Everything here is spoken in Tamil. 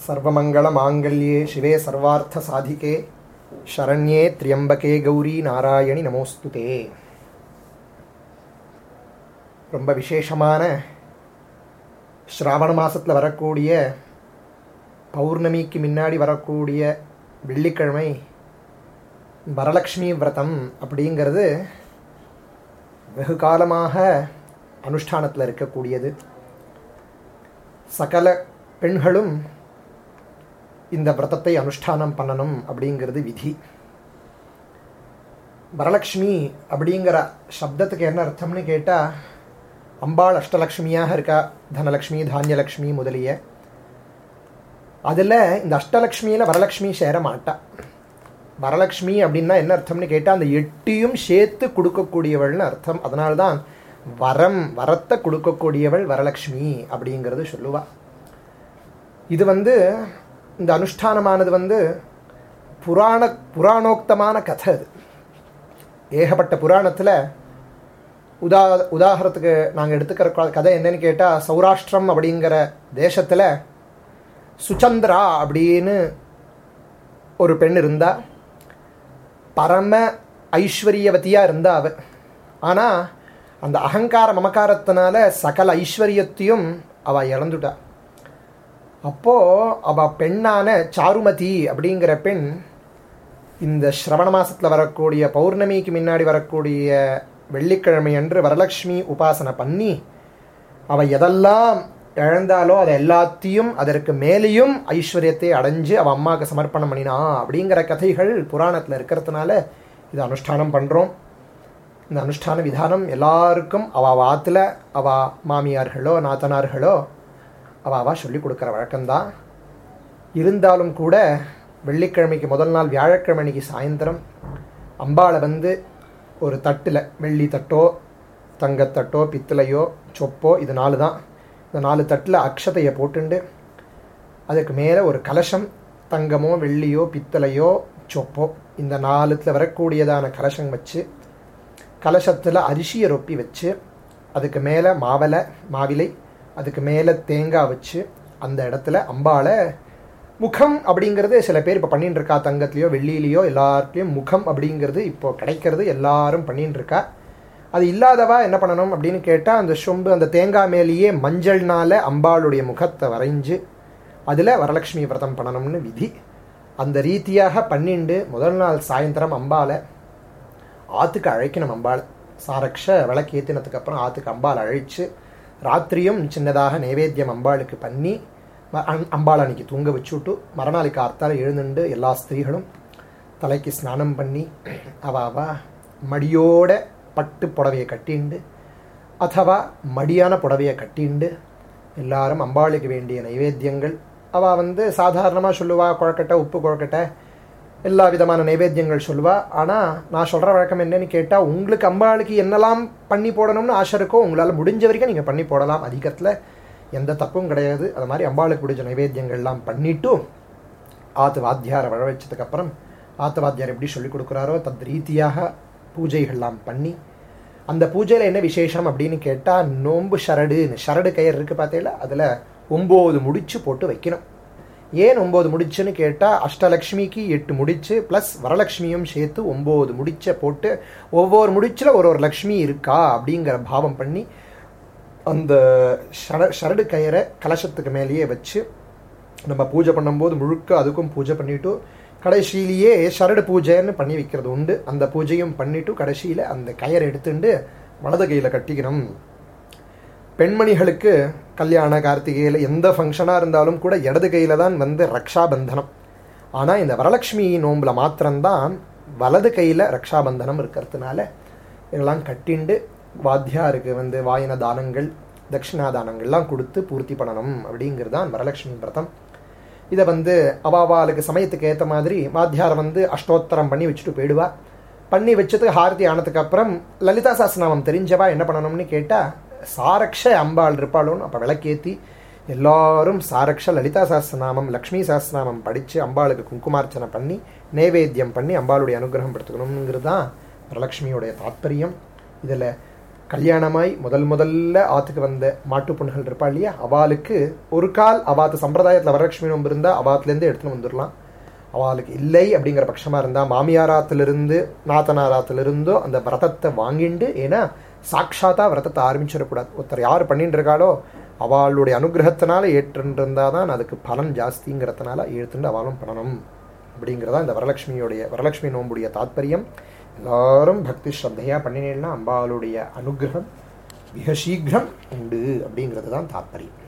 सर्वमङ्गलमाङ्गल्ये शिवे सर्वार्थसाधिके शरण्ये त्र्यम्बके கௌரி நாராயணி நமோஸ்துதே ரொம்ப விசேஷமான ஸ்ராவண மாசத்தில் வரக்கூடிய பௌர்ணமிக்கு முன்னாடி வரக்கூடிய வெள்ளிக்கிழமை வரலக்ஷ்மி விரதம் அப்படிங்கிறது வெகு காலமாக அனுஷ்டானத்தில் இருக்கக்கூடியது சகல பெண்களும் இந்த விரதத்தை அனுஷ்டானம் பண்ணணும் அப்படிங்கிறது விதி வரலக்ஷ்மி அப்படிங்கிற சப்தத்துக்கு என்ன அர்த்தம்னு கேட்டால் அம்பாள் அஷ்டலக்ஷ்மியாக இருக்கா தனலக்ஷ்மி தானியலக்ஷ்மி முதலிய அதில் இந்த அஷ்டலக்ஷ்மியில் வரலக்ஷ்மி சேர மாட்டா வரலக்ஷ்மி அப்படின்னா என்ன அர்த்தம்னு கேட்டால் அந்த எட்டியும் சேர்த்து கொடுக்கக்கூடியவள்னு அர்த்தம் அதனால்தான் வரம் வரத்தை கொடுக்கக்கூடியவள் வரலக்ஷ்மி அப்படிங்கிறது சொல்லுவா இது வந்து இந்த அனுஷ்டானமானது வந்து புராண புராணோக்தமான கதை அது ஏகப்பட்ட புராணத்தில் உதா உதாரணத்துக்கு நாங்கள் எடுத்துக்கிற கதை என்னன்னு கேட்டால் சௌராஷ்டிரம் அப்படிங்கிற தேசத்தில் சுச்சந்திரா அப்படின்னு ஒரு பெண் இருந்தா பரம ஐஸ்வர்யவதியாக இருந்தா அவ ஆனால் அந்த அகங்கார மமக்காரத்தினால சகல ஐஸ்வர்யத்தையும் அவள் இழந்துட்டா அப்போது அவள் பெண்ணான சாருமதி அப்படிங்கிற பெண் இந்த ஸ்ரவண மாசத்தில் வரக்கூடிய பௌர்ணமிக்கு முன்னாடி வரக்கூடிய வெள்ளிக்கிழமை அன்று வரலட்சுமி உபாசனை பண்ணி அவள் எதெல்லாம் இழந்தாலோ அதை எல்லாத்தையும் அதற்கு மேலேயும் ஐஸ்வர்யத்தை அடைஞ்சு அவள் அம்மாவுக்கு சமர்ப்பணம் பண்ணினா அப்படிங்கிற கதைகள் புராணத்தில் இருக்கிறதுனால இது அனுஷ்டானம் பண்ணுறோம் இந்த அனுஷ்டான விதானம் எல்லாருக்கும் அவள் வாத்தில் அவள் மாமியார்களோ நாத்தனார்களோ அவள் அவள் சொல்லி கொடுக்குற வழக்கம்தான் இருந்தாலும் கூட வெள்ளிக்கிழமைக்கு முதல் நாள் வியாழக்கிழமை அன்னைக்கு சாயந்தரம் அம்பாளை வந்து ஒரு தட்டில் வெள்ளி தட்டோ தங்கத்தட்டோ பித்தளையோ சொப்போ இது நாலு தான் இந்த நாலு தட்டில் அக்ஷதையை போட்டுண்டு அதுக்கு மேலே ஒரு கலசம் தங்கமோ வெள்ளியோ பித்தளையோ சொப்போ இந்த நாலுத்தில் வரக்கூடியதான கலசம் வச்சு கலசத்தில் அரிசியை ரொப்பி வச்சு அதுக்கு மேலே மாவலை மாவிலை அதுக்கு மேலே தேங்காய் வச்சு அந்த இடத்துல அம்பாளை முகம் அப்படிங்கிறது சில பேர் இப்போ பண்ணிட்டு இருக்கா தங்கத்துலேயோ வெள்ளியிலையோ எல்லாருக்கையும் முகம் அப்படிங்கிறது இப்போ கிடைக்கிறது எல்லாரும் பண்ணிட்டு இருக்கா அது இல்லாதவா என்ன பண்ணணும் அப்படின்னு கேட்டால் அந்த சொம்பு அந்த தேங்காய் மேலேயே மஞ்சள்னால அம்பாளுடைய முகத்தை வரைஞ்சு அதில் வரலட்சுமி விரதம் பண்ணணும்னு விதி அந்த ரீதியாக பண்ணிண்டு முதல் நாள் சாயந்தரம் அம்பாலை ஆற்றுக்கு அழைக்கணும் அம்பாள் சாரக்ஷ விளக்கு ஏற்றினதுக்கு அப்புறம் ஆற்றுக்கு அம்பாள் அழைச்சு ராத்திரியும் சின்னதாக நைவேத்தியம் அம்பாளுக்கு பண்ணி அம்பாள் அன்னைக்கு தூங்க வச்சுட்டு மறுநாளைக்கு ஆர்த்தால எழுந்துண்டு எல்லா ஸ்திரீகளும் தலைக்கு ஸ்நானம் பண்ணி அவ அவ மடியோட பட்டு புடவையை கட்டிண்டு அத்தவா மடியான புடவையை கட்டிண்டு எல்லாரும் அம்பாளுக்கு வேண்டிய நைவேத்தியங்கள் அவள் வந்து சாதாரணமாக சொல்லுவா குழக்கட்டை உப்பு குழக்கட்டை எல்லா விதமான நைவேத்தியங்கள் சொல்லுவா ஆனால் நான் சொல்கிற வழக்கம் என்னன்னு கேட்டால் உங்களுக்கு அம்பாளுக்கு என்னெல்லாம் பண்ணி போடணும்னு ஆசை இருக்கோ உங்களால் முடிஞ்ச வரைக்கும் நீங்கள் பண்ணி போடலாம் அதிகத்தில் எந்த தப்பும் கிடையாது அது மாதிரி அம்பாளுக்கு பிடிச்ச நைவேத்தியங்கள்லாம் பண்ணிவிட்டு ஆத்து வாத்தியாரை வழ வச்சதுக்கப்புறம் ஆத்து வாத்தியார் எப்படி சொல்லிக் கொடுக்குறாரோ தத் ரீதியாக பூஜைகள்லாம் பண்ணி அந்த பூஜையில் என்ன விசேஷம் அப்படின்னு கேட்டால் நோம்பு ஷரடுன்னு ஷரடு கயிறு இருக்குது பார்த்தீங்களா அதில் ஒம்பது முடிச்சு போட்டு வைக்கணும் ஏன் ஒம்பது முடிச்சுன்னு கேட்டால் அஷ்டலக்ஷ்மிக்கு எட்டு முடிச்சு ப்ளஸ் வரலக்ஷ்மியும் சேர்த்து ஒம்பது முடிச்சை போட்டு ஒவ்வொரு முடிச்சில் ஒரு ஒரு லக்ஷ்மி இருக்கா அப்படிங்கிற பாவம் பண்ணி அந்த ஷர ஷரடு கயிறை கலசத்துக்கு மேலேயே வச்சு நம்ம பூஜை பண்ணும்போது முழுக்க அதுக்கும் பூஜை பண்ணிவிட்டு கடைசியிலேயே ஷரடு பூஜைன்னு பண்ணி வைக்கிறது உண்டு அந்த பூஜையும் பண்ணிவிட்டு கடைசியில் அந்த கயிறை எடுத்துட்டு வலது கையில் கட்டிக்கணும் பெண்மணிகளுக்கு கல்யாண கார்த்திகையில் எந்த ஃபங்க்ஷனாக இருந்தாலும் கூட இடது கையில் தான் வந்து ரக்ஷாபந்தனம் ஆனால் இந்த வரலட்சுமி நோம்பில் மாத்திரம்தான் வலது கையில் ரக்ஷாபந்தனம் இருக்கிறதுனால இதெல்லாம் கட்டிண்டு வாத்தியாருக்கு வந்து வாயின தானங்கள் தட்சிணா தானங்கள்லாம் கொடுத்து பூர்த்தி பண்ணணும் அப்படிங்கிறது தான் வரலட்சுமி விரதம் இதை வந்து அவாவாளுக்கு சமயத்துக்கு ஏற்ற மாதிரி வாத்தியாரை வந்து அஷ்டோத்தரம் பண்ணி வச்சுட்டு போயிடுவா பண்ணி வச்சதுக்கு ஹாரதி ஆனதுக்கு அப்புறம் லலிதா சாஸ்திரநாமம் தெரிஞ்சவா என்ன பண்ணணும்னு கேட்டால் சாரக்ஷ அம்பாள் இருப்பாளோன்னு அப்போ விளக்கேற்றி எல்லாரும் சாரக்ஷ லலிதா சாஸ்திரநாமம் லக்ஷ்மி சாஸ்திரநாமம் படித்து அம்பாளுக்கு குங்குமார்ச்சனை பண்ணி நைவேத்தியம் பண்ணி அம்பாளுடைய அனுகிரகம் படுத்துக்கணுங்கிறது தான் வரலட்சுமியோடைய தாத்பரியம் இதில் கல்யாணமாய் முதல் முதல்ல ஆத்துக்கு வந்த மாட்டு பொண்ணுகள் இருப்பா இல்லையா அவளுக்கு ஒரு கால் அவாத்து சம்பிரதாயத்தில் வரலட்சுமி நோம்பு இருந்தால் அவாத்துலேருந்து எடுத்துன்னு வந்துடலாம் அவளுக்கு இல்லை அப்படிங்கிற பட்சமாக இருந்தால் மாமியாராத்திலிருந்து நாத்தனாராத்திலிருந்தோ அந்த விரதத்தை வாங்கிண்டு ஏன்னா சாட்சாத்தா விரதத்தை ஆரம்பிச்சிடக்கூடாது ஒருத்தர் யார் பண்ணிட்டு இருக்காளோ அவளுடைய அனுகிரகத்தினால ஏற்றுருந்தால் தான் அதுக்கு பலன் ஜாஸ்திங்கிறதுனால ஏற்றுண்டு அவளும் பண்ணணும் அப்படிங்கிறதா இந்த வரலட்சுமியோடைய வரலட்சுமி நோம்புடைய தாத்பரியம் எல்லாரும் பக்தி ஸ்ரத்தையாக பண்ணினேன்னா அம்பாளுடைய அனுகிரகம் மிக சீக்கிரம் உண்டு அப்படிங்கிறது தான் தாத்பரியம்